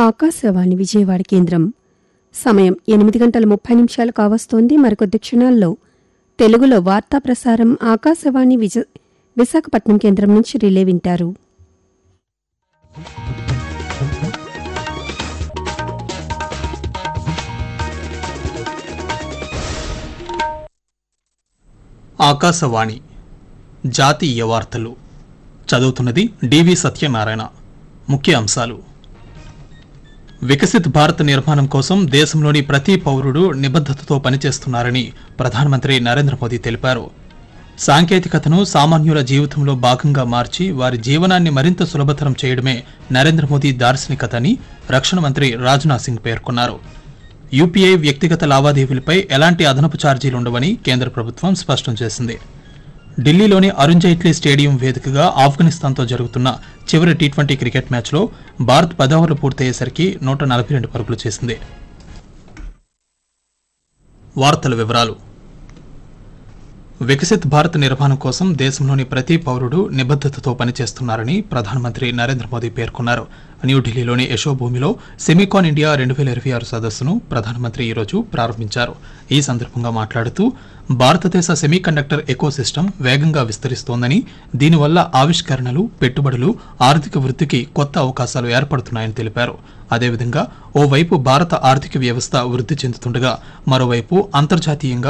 ఆకాశవాణి విజయవాడ కేంద్రం సమయం ఎనిమిది గంటల ముప్పై నిమిషాలు కావస్తోంది మరికొద్ది క్షణాల్లో తెలుగులో వార్తా ప్రసారం ఆకాశవాణి విజ విశాఖపట్నం కేంద్రం నుంచి రిలే వింటారు ఆకాశవాణి జాతీయ వార్తలు చదువుతున్నది డివి సత్యనారాయణ ముఖ్య అంశాలు వికసిత్ భారత్ నిర్మాణం కోసం దేశంలోని ప్రతి పౌరుడు నిబద్ధతతో పనిచేస్తున్నారని ప్రధానమంత్రి నరేంద్ర మోదీ తెలిపారు సాంకేతికతను సామాన్యుల జీవితంలో భాగంగా మార్చి వారి జీవనాన్ని మరింత సులభతరం చేయడమే నరేంద్ర మోదీ దార్శనికత అని రక్షణ మంత్రి రాజ్నాథ్ సింగ్ పేర్కొన్నారు యూపీఐ వ్యక్తిగత లావాదేవీలపై ఎలాంటి అదనపు ఛార్జీలు ఉండవని కేంద్ర ప్రభుత్వం స్పష్టం చేసింది ఢిల్లీలోని అరుణ్ జైట్లీ స్టేడియం వేదికగా ఆఫ్ఘనిస్తాన్తో జరుగుతున్న చివరి టీ ట్వంటీ క్రికెట్ మ్యాచ్లో భారత్ పది ఓవర్లు పూర్తయ్యేసరికి నూట నలభై రెండు పరుగులు చేసింది వార్తల వివరాలు వికసిత్ భారత్ నిర్మాణం కోసం దేశంలోని ప్రతి పౌరుడు నిబద్ధతతో పనిచేస్తున్నారని ప్రధానమంత్రి నరేంద్ర మోదీ పేర్కొన్నారు న్యూఢిల్లీలోని యశోభూమిలో సెమికాన్ ఇండియా రెండు వేల ఇరవై ఆరు సదస్సును ప్రధానమంత్రి ఈరోజు ప్రారంభించారు ఈ సందర్భంగా మాట్లాడుతూ భారతదేశ సెమీకండక్టర్ ఎకోసిస్టమ్ వేగంగా విస్తరిస్తోందని దీనివల్ల ఆవిష్కరణలు పెట్టుబడులు ఆర్థిక వృద్ధికి కొత్త అవకాశాలు ఏర్పడుతున్నాయని తెలిపారు అదేవిధంగా ఓవైపు భారత ఆర్థిక వ్యవస్థ వృద్ధి చెందుతుండగా మరోవైపు అంతర్జాతీయంగా